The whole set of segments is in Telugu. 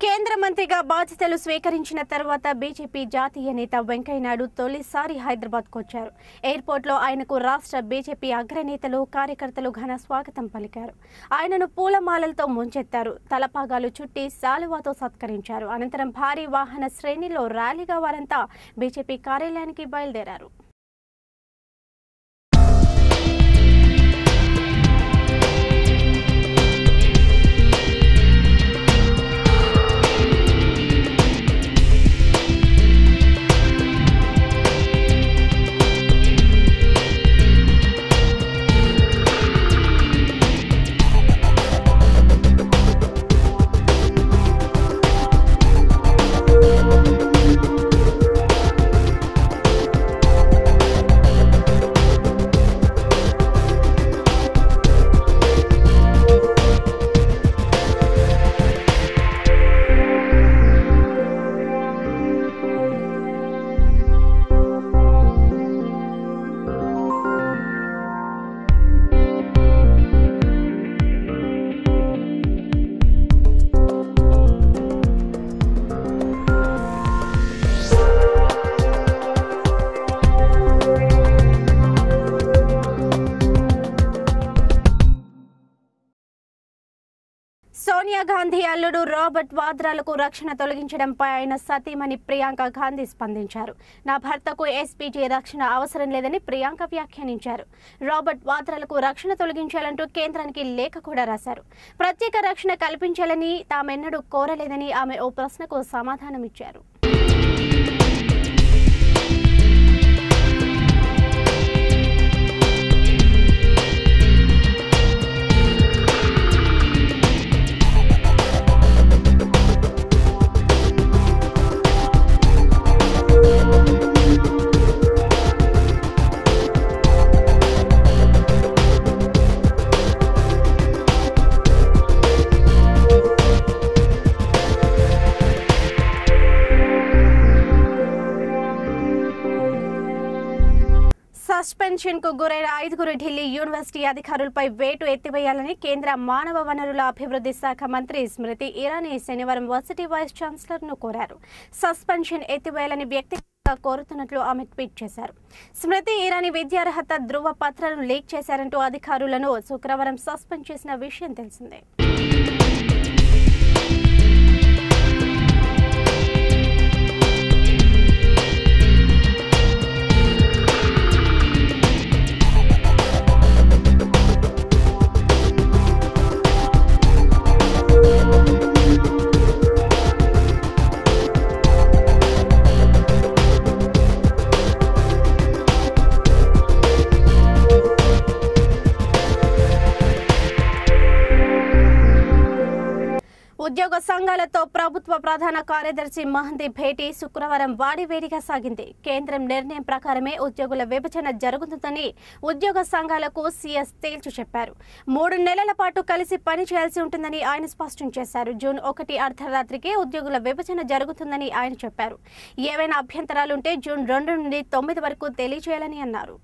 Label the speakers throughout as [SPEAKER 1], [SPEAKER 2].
[SPEAKER 1] కేంద్ర మంత్రిగా బాధ్యతలు స్వీకరించిన తర్వాత బీజేపీ జాతీయ నేత వెంకయ్యనాయుడు తొలిసారి హైదరాబాద్కు వచ్చారు ఎయిర్పోర్ట్లో ఆయనకు రాష్ట్ర బీజేపీ అగ్రనేతలు కార్యకర్తలు ఘన స్వాగతం పలికారు ఆయనను పూలమాలలతో ముంచెత్తారు తలపాగాలు చుట్టి శాలువాతో సత్కరించారు అనంతరం భారీ వాహన శ్రేణిలో ర్యాలీగా వారంతా బీజేపీ కార్యాలయానికి బయలుదేరారు సోనియా గాంధీ అల్లుడు రాబర్ట్ వాద్రాలకు రక్షణ తొలగించడంపై ఆయన సతీమణి ప్రియాంక గాంధీ స్పందించారు నా భర్తకు ఎస్పీజీ రక్షణ అవసరం లేదని ప్రియాంక వ్యాఖ్యానించారు రాబర్ట్ వాద్రాలకు రక్షణ తొలగించాలంటూ కేంద్రానికి లేఖ కూడా రాశారు ప్రత్యేక రక్షణ కల్పించాలని తామెన్నడూ కోరలేదని ఆమె ఓ ప్రశ్నకు సమాధానమిచ్చారు సస్పెన్షన్ కు గురైన ఐదుగురు ఢిల్లీ యూనివర్సిటీ అధికారులపై వేటు ఎత్తివేయాలని కేంద్ర మానవ వనరుల అభివృద్ధి శాఖ మంత్రి స్మృతి ఇరానీ శనివారం వర్సిటీ వైస్ ఛాన్సలర్ ను కోరారు సస్పెన్షన్ ఎత్తివేయాలని వ్యక్తిగతంగా కోరుతున్నట్లు ఆమె ట్వీట్ చేశారు స్మృతి ఇరానీ విద్యార్హత ధృవ పత్రాలను లీక్ చేశారంటూ అధికారులను శుక్రవారం సస్పెండ్ చేసిన విషయం తెలిసిందే ఉద్యోగ సంఘాలతో ప్రభుత్వ ప్రధాన కార్యదర్శి మహంతి భేటీ శుక్రవారం వాడివేడిగా సాగింది కేంద్రం నిర్ణయం ప్రకారమే ఉద్యోగుల విభజన జరుగుతుందని ఉద్యోగ సంఘాలకు సీఎస్ తేల్చి చెప్పారు మూడు నెలల పాటు కలిసి పని చేయాల్సి ఉంటుందని ఆయన స్పష్టం చేశారు జూన్ ఒకటి అర్ధరాత్రికే ఉద్యోగుల విభజన జరుగుతుందని ఆయన చెప్పారు ఏవైనా అభ్యంతరాలుంటే జూన్ రెండు నుండి తొమ్మిది వరకు తెలియజేయాలని అన్నారు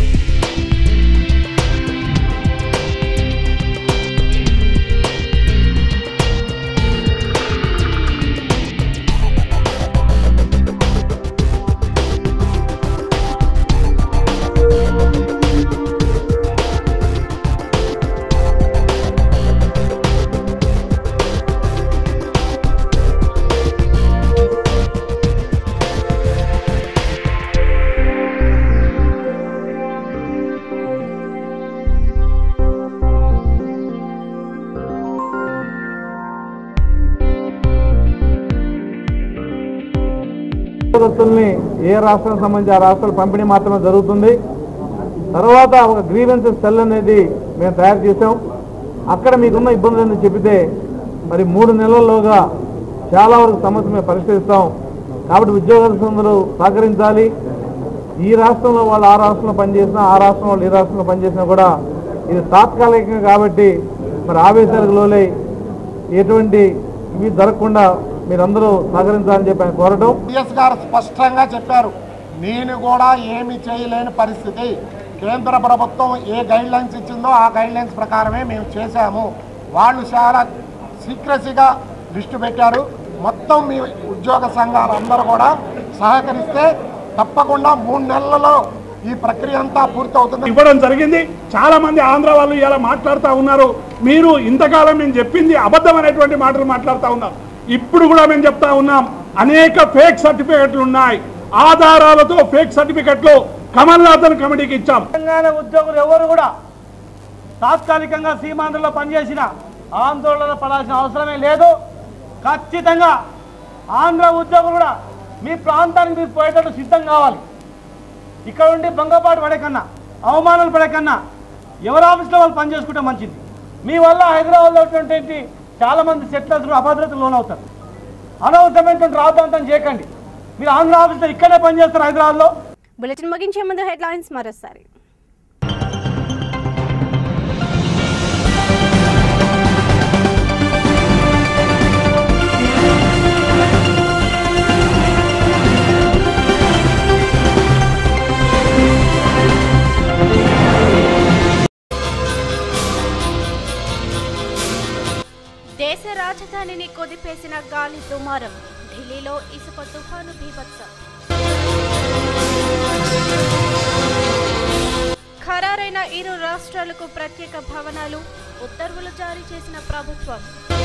[SPEAKER 2] ఉద్యోగస్తుల్ని ఏ రాష్ట్రం సంబంధించి ఆ రాష్ట్రాలు పంపిణీ మాత్రమే జరుగుతుంది తర్వాత ఒక గ్రీవెన్సెస్ సెల్ అనేది మేము తయారు చేసాం అక్కడ మీకున్న ఇబ్బందులను చెబితే మరి మూడు నెలల్లోగా చాలా వరకు సమస్య మేము పరిష్కరిస్తాం కాబట్టి ఉద్యోగస్తులందరూ సహకరించాలి ఈ రాష్ట్రంలో వాళ్ళు ఆ రాష్ట్రంలో పనిచేసినా ఆ రాష్ట్రం వాళ్ళు ఈ రాష్ట్రంలో పనిచేసినా కూడా ఇది తాత్కాలికంగా కాబట్టి మరి ఆవేశాలకు లోలై ఎటువంటి ఇవి జరగకుండా మీరందరూ సహకరించాలని చెప్పి ఆయన కోరటం
[SPEAKER 3] సిఎస్ గారు స్పష్టంగా చెప్పారు నేను కూడా ఏమి చేయలేని పరిస్థితి కేంద్ర ప్రభుత్వం ఏ గైడ్ లైన్స్ ఇచ్చిందో ఆ గైడ్ లైన్స్ ప్రకారమే మేము చేశాము వాళ్ళు చాలా సీక్రసీగా లిస్టు పెట్టారు మొత్తం మీ ఉద్యోగ సంఘాలు అందరూ కూడా సహకరిస్తే తప్పకుండా మూడు నెలలలో ఈ ప్రక్రియ అంతా పూర్తవుతుంది
[SPEAKER 4] ఇవ్వడం జరిగింది చాలా మంది ఆంధ్ర వాళ్ళు ఇలా మాట్లాడుతూ ఉన్నారు మీరు ఇంతకాలం మేము చెప్పింది అబద్ధం అనేటువంటి మాటలు మాట్లాడుతూ ఉన్నారు ఇప్పుడు కూడా మేము చెప్తా ఉన్నాం అనేక ఫేక్ సర్టిఫికెట్లు ఉన్నాయి ఆధారాలతో ఫేక్ సర్టిఫికెట్లు కమల్నాథన్ కమిటీకి ఇచ్చాం
[SPEAKER 5] తెలంగాణ ఉద్యోగులు ఎవరు కూడా తాత్కాలికంగా సీమాంధ్రలో పనిచేసిన ఆందోళన పడాల్సిన అవసరమే లేదు ఖచ్చితంగా ఆంధ్ర ఉద్యోగులు కూడా మీ ప్రాంతానికి మీరు పోయేటట్టు సిద్ధం కావాలి ఇక్కడ ఉండి భంగపాటు పడే కన్నా అవమానాలు పడే కన్నా ఎవరి ఆఫీస్లో వాళ్ళు పనిచేసుకుంటే మంచిది మీ వల్ల హైదరాబాద్లో ఉన్నటువంటి చాలా మంది సెటిలర్స్ అభద్రతకు లోనవుతారు అనవసరమైనటువంటి రాద్ధాంతం చేయకండి మీరు ఆంధ్ర ఆఫీస్లో ఇక్కడే పనిచేస్తారు హైదరాబాద్లో
[SPEAKER 1] బులెటిన్ ముగించే ముందు హెడ్లైన్స్ మరోసారి దేశ రాజధానిని కొదిపేసిన గాలి దుమారం ఢిల్లీలో ఇసుక తుఫాను బీభత్సం ఖరారైన ఇరు రాష్ట్రాలకు ప్రత్యేక భవనాలు ఉత్తర్వులు జారీ చేసిన ప్రభుత్వం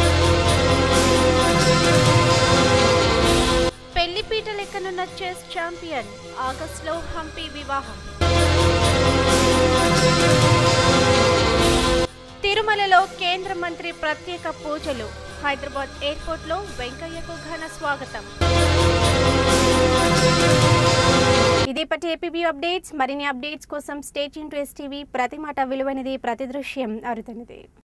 [SPEAKER 1] పెళ్లిపీట లెక్కనున్న చెస్ ఛాంపియన్ ఆగస్టులో హంపి వివాహం తిరుమలలో కేంద్ర మంత్రి ప్రత్యేక పూజలు హైదరాబాద్ ఎయిర్పోర్ట్లో వెంకయ్యకు ఘన స్వాగతం ఇది పట్టి ఏపీబీ అప్డేట్స్ మరిన్ని అప్డేట్స్ కోసం స్టేట్ టు ఎస్టీవీ ప్రతి మాట విలువైనది ప్రతి దృశ్యం అరుదైనది